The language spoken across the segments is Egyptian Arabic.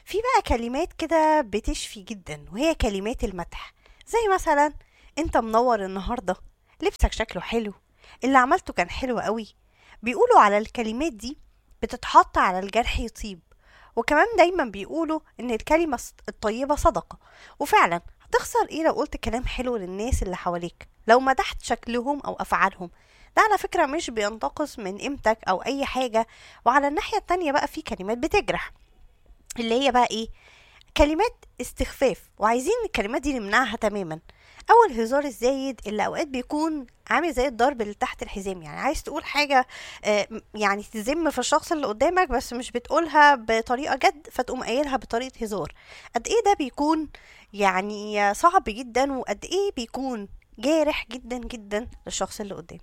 في بقى كلمات كده بتشفي جدا وهي كلمات المدح زي مثلا انت منور النهارده لبسك شكله حلو اللي عملته كان حلو قوي بيقولوا على الكلمات دي بتتحط على الجرح يطيب وكمان دايما بيقولوا ان الكلمة الص- الطيبة صدقة وفعلا هتخسر ايه لو قلت كلام حلو للناس اللي حواليك لو مدحت شكلهم او افعالهم ده على فكرة مش بينتقص من قيمتك او اي حاجة وعلى الناحية التانية بقى في كلمات بتجرح اللي هي بقى ايه كلمات استخفاف وعايزين الكلمات دي نمنعها تماما او الهزار الزايد اللي اوقات بيكون عامل زي الضرب اللي تحت الحزام يعني عايز تقول حاجة آه، م- يعني تذم في الشخص اللي قدامك بس مش بتقولها بطريقة جد فتقوم قايلها بطريقة هزار قد ايه ده بيكون يعني صعب جدا وقد ايه بيكون جارح جدا جدا للشخص اللي قدامك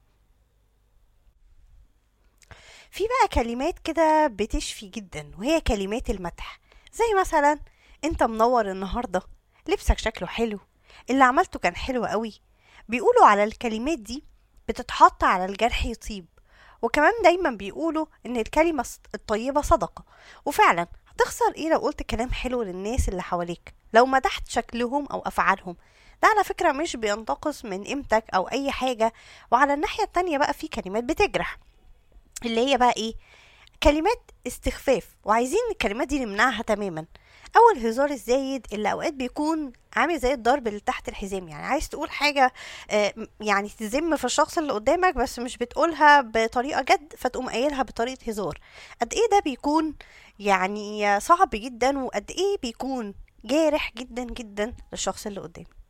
في بقى كلمات كده بتشفي جدا وهي كلمات المدح زي مثلا انت منور النهارده لبسك شكله حلو اللي عملته كان حلو قوي بيقولوا على الكلمات دي بتتحط على الجرح يطيب وكمان دايما بيقولوا ان الكلمة الص- الطيبة صدقة وفعلا هتخسر ايه لو قلت كلام حلو للناس اللي حواليك لو مدحت شكلهم او افعالهم ده على فكرة مش بينتقص من قيمتك او اي حاجة وعلى الناحية التانية بقى في كلمات بتجرح اللي هي بقى ايه كلمات استخفاف وعايزين الكلمات دي نمنعها تماما او الهزار الزايد اللي اوقات بيكون عامل زي الضرب اللي تحت الحزام يعني عايز تقول حاجة آه، م- يعني تذم في الشخص اللي قدامك بس مش بتقولها بطريقة جد فتقوم قايلها بطريقة هزار قد ايه ده بيكون يعني صعب جدا وقد ايه بيكون جارح جدا جدا للشخص اللي قدامك